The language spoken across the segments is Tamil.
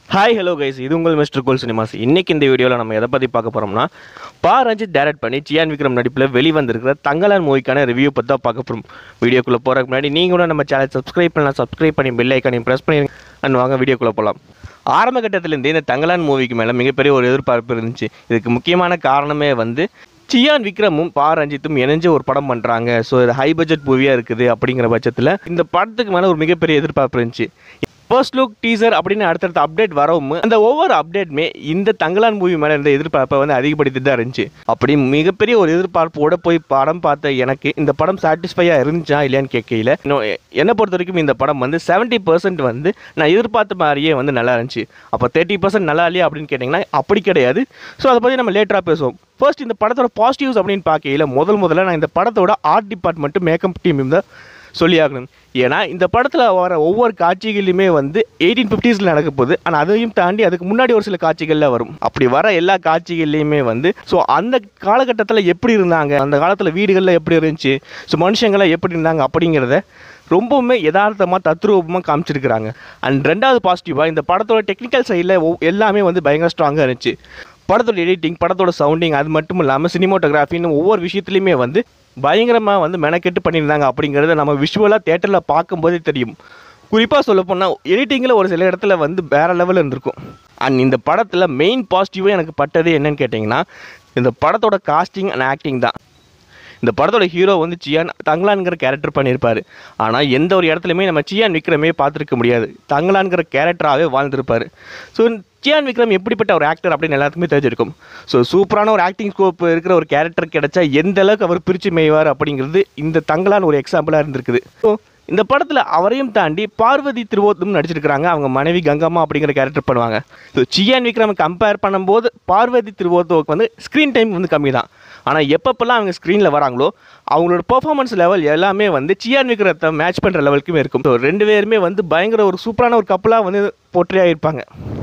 ஹாய் ஹலோ கைஸ் இது உங்கள் மிஸ்டர் கோல் சினிமாஸ் இன்னைக்கு இந்த வீடியோவில் நம்ம எதை பற்றி பார்க்க போகிறோம்னா பா ரஞ்சித் டைரக்ட் பண்ணி சியான் விக்ரம் நடிப்பில் வெளிவந்திருக்கிற தங்கலான் மூவிக்கான ரிவ்யூ பற்றி தான் பார்க்க போகிறோம் வீடியோக்குள்ளே போகிறதுக்கு முன்னாடி நீங்கள் கூட நம்ம சேனல் சப்ஸ்கிரைப் பண்ணலாம் சப்ஸ்கிரைப் பண்ணி பெல் ஐக்கானையும் ப்ரெஸ் பண்ணி அண்ட் வாங்க வீடியோக்குள்ளே போகலாம் ஆரம்ப கட்டத்திலேருந்தே இந்த தங்கலான் மூவிக்கு மேலே மிகப்பெரிய ஒரு எதிர்பார்ப்பு இருந்துச்சு இதுக்கு முக்கியமான காரணமே வந்து சியான் விக்ரமும் பா ரஞ்சித்தும் இணைஞ்சு ஒரு படம் பண்ணுறாங்க ஸோ இது ஹை பட்ஜெட் மூவியாக இருக்குது அப்படிங்கிற பட்சத்தில் இந்த படத்துக்கு மேலே ஒரு மிகப்பெரிய எதிர்பார்ப்பு இருந்துச்சு ஃபர்ஸ்ட் லுக் டீசர் அப்படின்னு அடுத்தடுத்த அப்டேட் வரவும் அந்த ஒவ்வொரு அப்டேட்டுமே இந்த தங்கலான் மூவி மேலே இருந்த எதிர்பார்ப்பை வந்து அதிகப்படுத்தி தான் இருந்துச்சு அப்படி மிகப்பெரிய ஒரு எதிர்பார்ப்போட போய் படம் பார்த்த எனக்கு இந்த படம் சாட்டிஸ்ஃபையாக இருந்துச்சா இல்லையான்னு கேட்கல இன்னும் என்னை பொறுத்த வரைக்கும் இந்த படம் வந்து செவன்ட்டி பர்சன்ட் வந்து நான் எதிர்பார்த்த மாதிரியே வந்து நல்லா இருந்துச்சு அப்போ தேர்ட்டி பர்சன்ட் நல்லா இல்லையா அப்படின்னு கேட்டிங்கன்னா அப்படி கிடையாது ஸோ அதை பற்றி நம்ம லேட்டராக பேசுவோம் ஃபர்ஸ்ட் இந்த படத்தோட பாசிட்டிவ்ஸ் அப்படின்னு பார்க்கையில முதல் முதல்ல நான் இந்த படத்தோட ஆர்ட் டிபார்ட்மெண்ட்டும் மேக்கப் டீமும் தான் சொல்லியாகணும் ஏன்னா இந்த படத்தில் வர ஒவ்வொரு காட்சிகளுமே வந்து எயிட்டீன் ஃபிஃப்டிஸில் நடக்க போகுது ஆனால் அதையும் தாண்டி அதுக்கு முன்னாடி ஒரு சில காட்சிகளில் வரும் அப்படி வர எல்லா காட்சிகள்லையுமே வந்து ஸோ அந்த காலகட்டத்தில் எப்படி இருந்தாங்க அந்த காலத்தில் வீடுகளில் எப்படி இருந்துச்சு ஸோ மனுஷங்களாம் எப்படி இருந்தாங்க அப்படிங்கிறத ரொம்பவுமே யதார்த்தமாக தத்ரூபமாக காமிச்சிருக்கிறாங்க அண்ட் ரெண்டாவது பாசிட்டிவாக இந்த படத்தோட டெக்னிக்கல் சைடில் எல்லாமே வந்து பயங்கர ஸ்ட்ராங்காக இருந்துச்சு படத்தோட எடிட்டிங் படத்தோட சவுண்டிங் அது மட்டும் இல்லாமல் சினிமோட்டோகிராஃபின்னு ஒவ்வொரு விஷயத்துலையுமே வந்து பயங்கரமாக வந்து மெனக்கெட்டு பண்ணியிருந்தாங்க அப்படிங்கிறத நம்ம விஷுவலாக தேட்டரில் பார்க்கும்போதே தெரியும் குறிப்பாக சொல்ல போனால் எடிட்டிங்கில் ஒரு சில இடத்துல வந்து வேறு லெவலில் இருந்திருக்கும் அண்ட் இந்த படத்தில் மெயின் பாசிட்டிவாக எனக்கு பட்டது என்னன்னு கேட்டிங்கன்னா இந்த படத்தோட காஸ்டிங் அண்ட் ஆக்டிங் தான் இந்த படத்தோட ஹீரோ வந்து சியான் தங்கலான்கிற கேரக்டர் பண்ணியிருப்பார் ஆனால் எந்த ஒரு இடத்துலையுமே நம்ம சியான் விக்ரமே பார்த்துருக்க முடியாது தங்கலான்கிற கேரக்டராகவே வாழ்ந்திருப்பார் ஸோ சியான் விக்ரம் எப்படிப்பட்ட ஒரு ஆக்டர் அப்படின்னு எல்லாத்துக்குமே தெரிஞ்சிருக்கும் ஸோ சூப்பரான ஒரு ஆக்டிங் ஸ்கோப் இருக்கிற ஒரு கேரக்டர் கிடைச்சா எந்த அளவுக்கு அவர் பிரித்து மேய்வார் அப்படிங்கிறது இந்த தங்கலான் ஒரு எக்ஸாம்பிளாக இருந்திருக்குது ஸோ இந்த படத்தில் அவரையும் தாண்டி பார்வதி திருவோத்தும் நடிச்சிருக்கிறாங்க அவங்க மனைவி கங்கம்மா அப்படிங்கிற கேரக்டர் பண்ணுவாங்க ஸோ சியான் விக்ரம் கம்பேர் பண்ணும்போது பார்வதி திருவோத்துவுக்கு வந்து ஸ்க்ரீன் டைம் வந்து கம்மி தான் ஆனால் எப்பப்பெல்லாம் அவங்க ஸ்க்ரீனில் வராங்களோ அவங்களோட பெர்ஃபார்மன்ஸ் லெவல் எல்லாமே வந்து சியான் விக்ரத்தை மேட்ச் பண்ணுற லெவலுக்குமே இருக்கும் ஸோ ரெண்டு பேருமே வந்து பயங்கர ஒரு சூப்பரான ஒரு கப்பலாக வந்து போற்றியாக இருப்பாங்க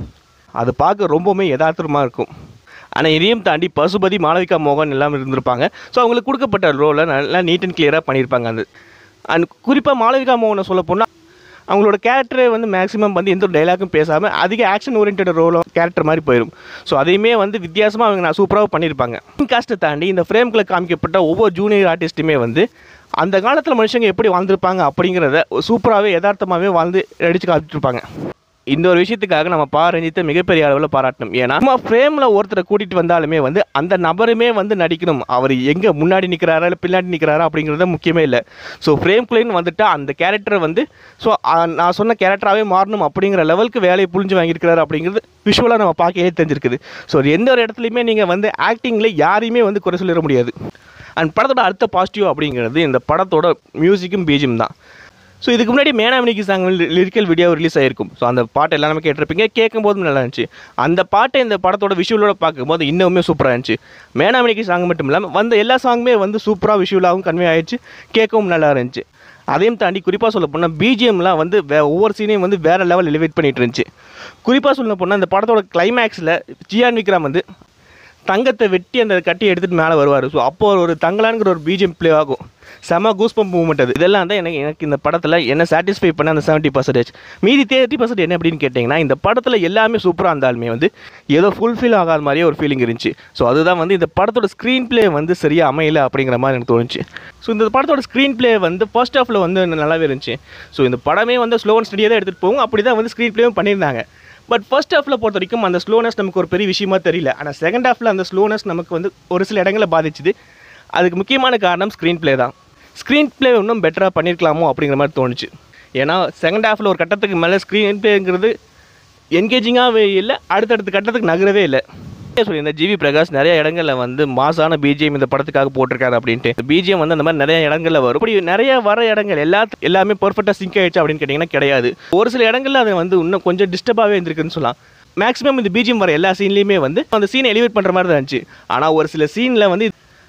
அது பார்க்க ரொம்பவுமே யதார்த்தமாக இருக்கும் ஆனால் இதையும் தாண்டி பசுபதி மாளவிகா மோகன் எல்லாம் இருந்திருப்பாங்க ஸோ அவங்களுக்கு கொடுக்கப்பட்ட ரோலை நல்லா நீட் அண்ட் கிளியராக பண்ணியிருப்பாங்க அது அண்ட் குறிப்பாக மாளவிகா மோகனை சொல்ல போனால் அவங்களோட கேரக்டரே வந்து மேக்ஸிமம் வந்து எந்த ஒரு டைலாக்கும் பேசாமல் அதிக ஆக்ஷன் ஓரியன்ட் ரோலோ கேரக்டர் மாதிரி போயிடும் ஸோ அதையுமே வந்து வித்தியாசமாக அவங்க நான் சூப்பராக பண்ணியிருப்பாங்க காஸ்ட்டை தாண்டி இந்த ஃப்ரேம்களை காமிக்கப்பட்ட ஒவ்வொரு ஜூனியர் ஆர்டிஸ்ட்டுமே வந்து அந்த காலத்தில் மனுஷங்க எப்படி வாழ்ந்திருப்பாங்க அப்படிங்கிறத சூப்பராகவே யதார்த்தமாகவே வாழ்ந்து அடித்து காமிச்சிருப்பாங்க இந்த ஒரு விஷயத்துக்காக நம்ம பா ரஞ்சித்தை மிகப்பெரிய அளவில் பாராட்டணும் ஏன்னா நம்ம ஃப்ரேமில் ஒருத்தரை கூட்டிகிட்டு வந்தாலுமே வந்து அந்த நபருமே வந்து நடிக்கணும் அவர் எங்கே முன்னாடி நிற்கிறாரா இல்லை பின்னாடி நிற்கிறாரா அப்படிங்கிறது முக்கியமே இல்லை ஸோ ஃப்ரேம்குள்ளேன்னு வந்துட்டால் அந்த கேரக்டரை வந்து ஸோ நான் சொன்ன கேரக்டராகவே மாறணும் அப்படிங்கிற லெவலுக்கு வேலையை புரிஞ்சு வாங்கியிருக்கிறாரு அப்படிங்கிறது விஷுவலாக நம்ம பார்க்கவே தெரிஞ்சிருக்குது ஸோ எந்த ஒரு இடத்துலையுமே நீங்கள் வந்து ஆக்டிங்கில் யாரையுமே வந்து குறை சொல்லிட முடியாது அண்ட் படத்தோட அடுத்த பாசிட்டிவ் அப்படிங்கிறது இந்த படத்தோட மியூசிக்கும் பீஜும் தான் ஸோ இதுக்கு முன்னாடி மேனாமினிக்கு சாங் லிரிக்கல் வீடியோ ரிலீஸ் ஆகிருக்கும் ஸோ அந்த பாட்டு எல்லாமே கேட்டிருப்பீங்க கேட்கும் போதும் நல்லா இருந்துச்சு அந்த பாட்டை இந்த படத்தோட விஷுவலோட பார்க்கும்போது இன்னுமே சூப்பராக இருந்துச்சு மேனாமினிக்கு சாங் மட்டும் இல்லாமல் வந்த எல்லா சாங்குமே வந்து சூப்பராக விஷுவலாகவும் கன்வே ஆயிடுச்சு கேட்கவும் நல்லா இருந்துச்சு அதையும் தாண்டி குறிப்பாக சொல்ல போனால் பிஜிஎம்லாம் வந்து வே ஒவ்வொரு சீனையும் வந்து வேறு லெவல் எலிவேட் பண்ணிட்டு இருந்துச்சு குறிப்பாக சொல்ல போனால் இந்த படத்தோட கிளைமேக்ஸில் ஜியான் விக்ரம் வந்து தங்கத்தை வெட்டி அந்த கட்டி எடுத்துகிட்டு மேலே வருவார் ஸோ அப்போ ஒரு தங்கலான்ங்கிற ஒரு பிஜிஎம் ப்ளே ஆகும் செம கூஸ் பம்ப் மூமெண்ட் அது இதெல்லாம் தான் எனக்கு எனக்கு இந்த படத்தில் என்ன சாட்டிஸ்ஃபை பண்ண அந்த செவன்ட்டி பர்சன்டேஜ் மீதி தேர்ட்டி பர்சன்ட் என்ன அப்படின்னு கேட்டிங்கன்னா இந்த படத்தில் எல்லாமே சூப்பராக இருந்தாலுமே வந்து ஏதோ ஃபுல்ஃபில் ஆகாத மாதிரியே ஒரு ஃபீலிங் இருந்துச்சு ஸோ அதுதான் வந்து இந்த படத்தோட ஸ்க்ரீன் ப்ளே வந்து சரியாக அமையல அப்படிங்கிற மாதிரி எனக்கு தோணுச்சு ஸோ இந்த படத்தோட ஸ்க்ரீன் ப்ளே வந்து ஃபர்ஸ்ட் ஹாஃபில் வந்து நல்லாவே இருந்துச்சு ஸோ இந்த படமே வந்து ஸ்லோ அண்ட் ஸ்டடியாக தான் எடுத்துகிட்டு போகும் அப்படி தான் வந்து ஸ்க்ரீன் ப்ளேவும் பண்ணியிருந்தாங்க பட் ஃபர்ஸ்ட் ஹாஃபில் பொறுத்த வரைக்கும் அந்த ஸ்லோனஸ் நமக்கு ஒரு பெரிய விஷயமா தெரியல ஆனால் செகண்ட் ஹாஃபில் அந்த ஸ்லோனஸ் நமக்கு வந்து ஒரு சில இடங்களில் பாதிச்சுது அதுக்கு முக்கியமான காரணம் ஸ்க்ரீன் ப்ளே தான் ஸ்க்ரீன் ப்ளே இன்னும் பெட்டராக பண்ணியிருக்கலாமோ அப்படிங்கிற மாதிரி தோணுச்சு ஏன்னா செகண்ட் ஹாஃபில் ஒரு கட்டத்துக்கு மேலே ஸ்க்ரீன் ப்ளேங்கிறது என்கேஜிங்காகவே இல்லை அடுத்தடுத்த கட்டத்துக்கு நகரவே இல்லை சொல்லி இந்த ஜிவி பிரகாஷ் நிறைய இடங்களில் வந்து மாசான பிஜிஎம் இந்த படத்துக்காக போட்டிருக்காரு அப்படின்ட்டு பிஜிஎம் வந்து அந்த மாதிரி நிறைய இடங்களில் வரும் இப்படி நிறைய வர இடங்கள் எல்லா எல்லாமே பர்ஃபெக்டாக சிங்க் ஆயிடுச்சு அப்படின்னு கேட்டிங்கன்னா கிடையாது ஒரு சில இடங்களில் அது வந்து இன்னும் கொஞ்சம் டிஸ்டர்பாகவே இருந்திருக்குன்னு சொல்லலாம் மேக்ஸிமம் இந்த பிஜிஎம் வர எல்லா சீன்லேயுமே வந்து அந்த சீனை எலிவேட் பண்ணுற மாதிரி தான் இருந்துச்சு ஆனால் ஒரு சில சீனில் வந்து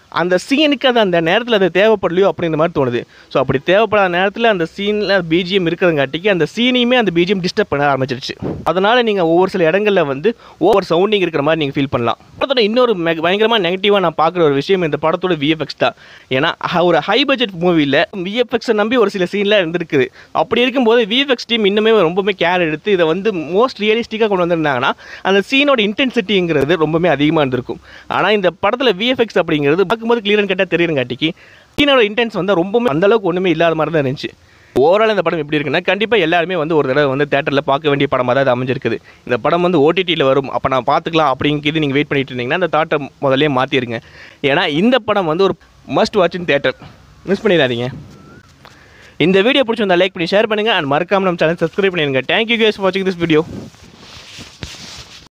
அந்த சீனுக்கு அது அந்த நேரத்தில் அது தேவைப்படலையோ அப்படின்ற மாதிரி தோணுது ஸோ அப்படி தேவைப்படாத நேரத்தில் அந்த சீனில் பிஜிஎம் இருக்கிறங்காட்டிக்கு அந்த சீனையுமே அந்த பிஜிஎம் டிஸ்டர்ப் பண்ண ஆரம்பிச்சிருச்சு அதனால் நீங்கள் ஒவ்வொரு சில இடங்களில் வந்து ஓவர் சவுண்டிங் இருக்கிற மாதிரி நீங்கள் ஃபீல் பண்ணலாம் படத்தோட இன்னொரு மெ- பயங்கரமாக நெகட்டிவாக நான் பார்க்குற ஒரு விஷயம் இந்த படத்தோட விஎஃப்எக்ஸ் தான் ஏன்னா அஹ், ஒரு ஹை பட்ஜெட் மூவியில் விஎஃப்எக்ஸை நம்பி ஒரு சில சீன்லாம் இருந்திருக்குது அப்படி இருக்கும்போது விஎஃப்எக்ஸ் டீம் இன்னுமே ரொம்பவே கேர் எடுத்து இதை வந்து மோஸ்ட் ரியலிஸ்டிக்காக கொண்டு வந்திருந்தாங்கன்னா அந்த சீனோட இன்டென்சிட்டிங்கிறது ரொம்பவே அதிகமாக இருந்திருக்கும் ஆனால் இந்த படத்தில் விஎஃப்எக்ஸ் அப்படிங்கிறது பார்க்கும்போது கிளியர்னு கேட்டால் தெரியுங்காட்டிக்கு சீனோட இன்டென்ஸ் வந்து ரொம்ப அந்த அளவுக்கு ஒன்றுமே இல்லாத மாதிரி தான் இருந்துச்சு ஓவரால் இந்த படம் எப்படி இருக்குன்னா கண்டிப்பாக எல்லாருமே வந்து ஒரு தடவை வந்து தேட்டரில் பார்க்க வேண்டிய படமாக தான் இது அமைஞ்சிருக்குது இந்த படம் வந்து ஓடிடியில் வரும் அப்போ நான் பார்த்துக்கலாம் அப்படிங்கிறது நீங்கள் வெயிட் பண்ணிட்டு இருந்தீங்கன்னா அந்த தாட்டை முதல்ல மாற்றிருங்க ஏன்னா இந்த படம் வந்து ஒரு must watch in theatre miss பண்ணிடாதீங்க இந்த வீடியோ பிடிச்சிருந்தா லைக் பண்ணி ஷேர் பண்ணுங்கள் அண்ட் மறக்காம நம்ம சேனல் சப்ஸ்கிரைப் பண்ணிடுங்க தேங்க்யூ கேஸ் வாட்சிங் திஸ் வீடியோ